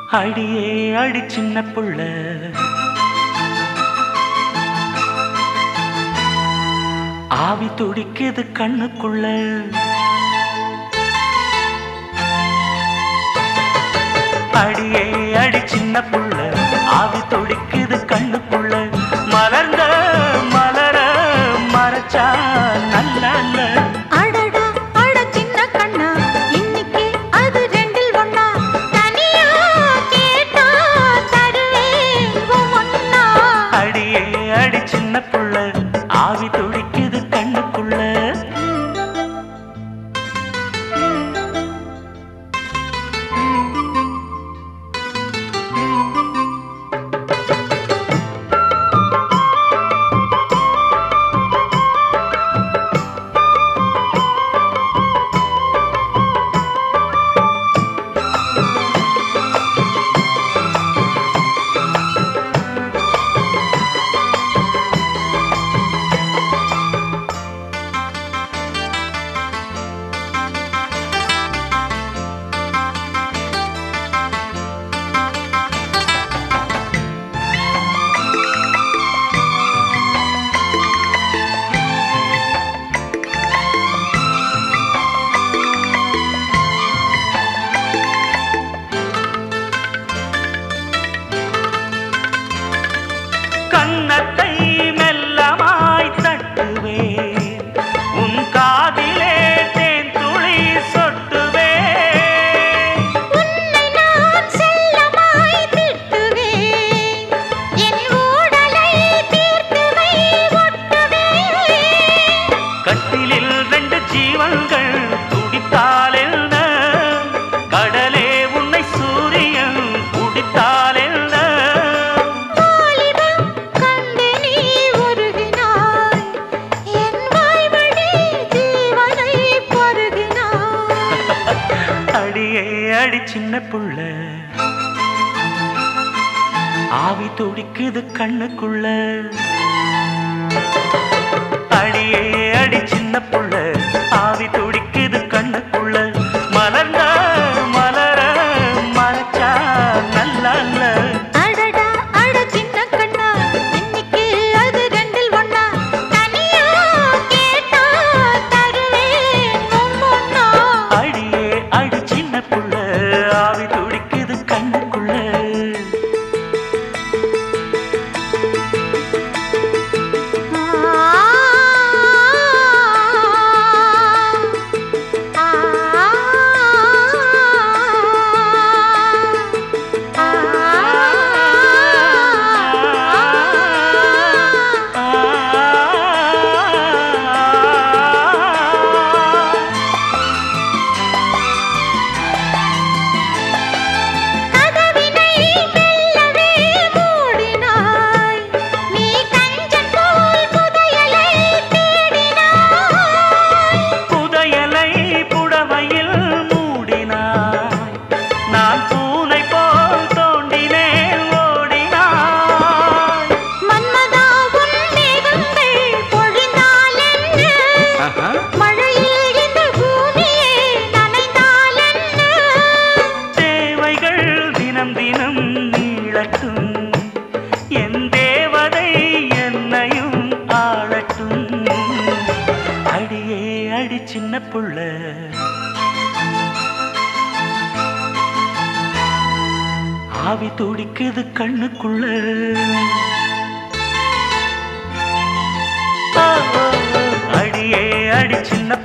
அடியே அடி சின்ன புள்ள ஆவி துடிக்குது கண்ணுக்குள்ள அடியே அடி சின்ன புள்ள ஆவி துடிக்குது கண்ணுக்குள்ள மலர்ந்த மலர மறைச்சா நல்ல அடடா அட சின்ன கண்ணா இன்னைக்கு அது ரெண்டில் ஒண்ணா தனியா கேட்டா தருவேன் ஒன்னா அடியே அடி சின்ன புள்ள ஆவி துடிக்குது கண்ணுக்குள்ள கன்னத்தை மெல்லமாய் தட்டுவேன் உன் காதிலே தேன் துளி சொட்டுவேன் உன்னை நான் செல்லமாய் திட்டுவேன் என் ஊடலை தீர்த்துவை ஒட்டுவேன் கட்டிலில் ரெண்டு ஜீவன்கள் துடித்தால் என்ன கடலே உன்னை சூரியன் குடித்தால் என்ன வாலிபம் கண்டு நீ உருகினாய் என் வாய்வழி ஜீவனை பருகினாய் அடியே அடி சின்ன புள்ள ஆவி துடிக்குது கண்ணுக்குள்ள அடியே அடி சின்ன புள்ள ஆவி துடிக்குது கண்ணுக்குள்ள மலர்ந்த மலர மறைச்சா நல்லா அடடா அட சின்ன கண்ணா இன்னைக்கு அது ரெண்டில் ஒண்ணா தனியா கேட்டா தருவேன் ஒவ்வொன்னா அடியே அடி சின்ன புள்ள ஆவி துடிக்குது கண்ணுக்குள்ள கதவினை மெல்லவே மூடினாய் நீ கஞ்சன் போல் புதையலை தேடினாய் புதையலை புடவையில் மூடினாய் நான் பூனை போல் தோண்டினேன் ஓடினாய் மன்மதா உன் மேகங்கள் பொழிந்தால் என்ன மழையில் இந்த பூமியே நனைந்தால் என்ன தேவைகள் தினம் தினம் நீளட்டும் என் தேவதை என்னையும் ஆளட்டும் அடியே அடி சின்ன புள்ள ஆவி துடிக்குது கண்ணுக்குள்ள ஆ, ஆ, ஆ, அடியே அடி சின்ன